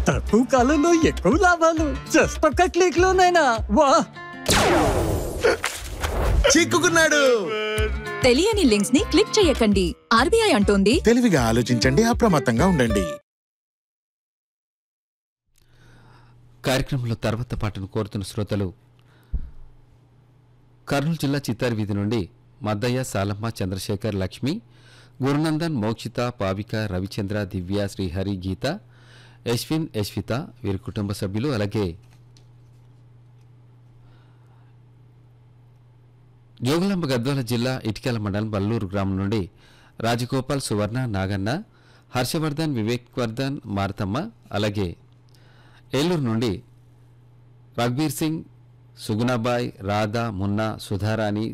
తక్కువ కాలంలో ఎక్కువ లాభాలు జస్ట్ ఒక్క క్లిక్ లోనైనా వా చిక్కుకున్నాడు తెలియని లింక్స్ ని క్లిక్ చేయకండి ఆర్బీఐ అంటోంది తెలివిగా ఆలోచించండి అప్రమత్తంగా ఉండండి కార్యక్రమంలో తర్వాత పాటను కోరుతున్న శ్రోతలు కర్నూలు జిల్లా చిత్తారి వీధి నుండి మద్దయ్య సాలమ్మ చంద్రశేఖర్ లక్ష్మి గురునందన్ మోక్షిత పావిక రవిచంద్ర దివ్య శ్రీహరి గీత యశ్విన్ యశ్విత వీరి కుటుంబ సభ్యులు అలాగే జోగులాంబ గద్వాల జిల్లా ఇటికల మండలం బల్లూరు గ్రామం నుండి రాజగోపాల్ సువర్ణ నాగన్న హర్షవర్ధన్ వివేక్ వర్ధన్ మారతమ్మ అలాగే ఏలూరు నుండి రఘ్బీర్ సింగ్ సుగుణాబాయ్ రాధా మున్నా సుధారాణి